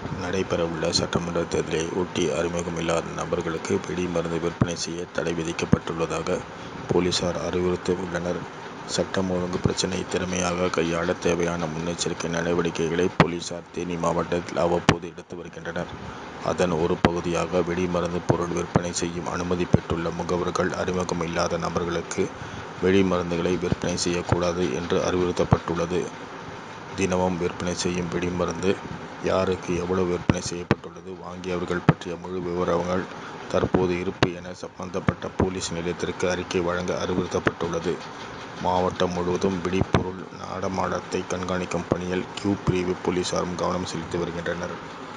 நடைபெறவுள்ள சட்டமன்ற தேர்தலை ஒட்டி அறிமுகமில்லாத நபர்களுக்கு வெடி மருந்து விற்பனை செய்ய தடை விதிக்கப்பட்டுள்ளதாக போலீசார் அறிவுறுத்தியுள்ளனர். சட்டம் ஒழுங்கு பிரச்னையை திறமையாக கையாள தேவையான முன்னெச்சரிக்கை நடவடிக்கைகளை போலீசார் தேனி மாவட்டத்தில் அவ்வப்போது எடுத்து வருகின்றனர். அதன் ஒரு பகுதியாக வெடி மருந்து பொருள் விற்பனை செய்யும் அனுமதி பெற்றுள்ள முகவர்கள் அறிமுகம் இல்லாத நபர்களுக்கு வெடி மருந்துகளை விற்பனை செய்யக்கூடாது என்று அறிவுறுத்தப்பட்டுள்ளது. தினமும் விற்பனை செய்யும் வெடி மருந்து யாருக்கு எவ்வளவு விற்பனை செய்யப்பட்டுள்ளது வாங்கியவர்கள் பற்றிய முழு விவரங்கள் தற்போது இருப்பு என சம்பந்தப்பட்ட போலீஸ் நிலையத்திற்கு அறிக்கை வழங்க அறிவுறுத்தப்பட்டுள்ளது. மாவட்டம் முழுவதும் வெடிபொருள் நடமாட்டத்தை கண்காணிக்கும் பணியில் கியூ பிரிவு போலீசாரும் கவனம் செலுத்தி வருகின்றனர்.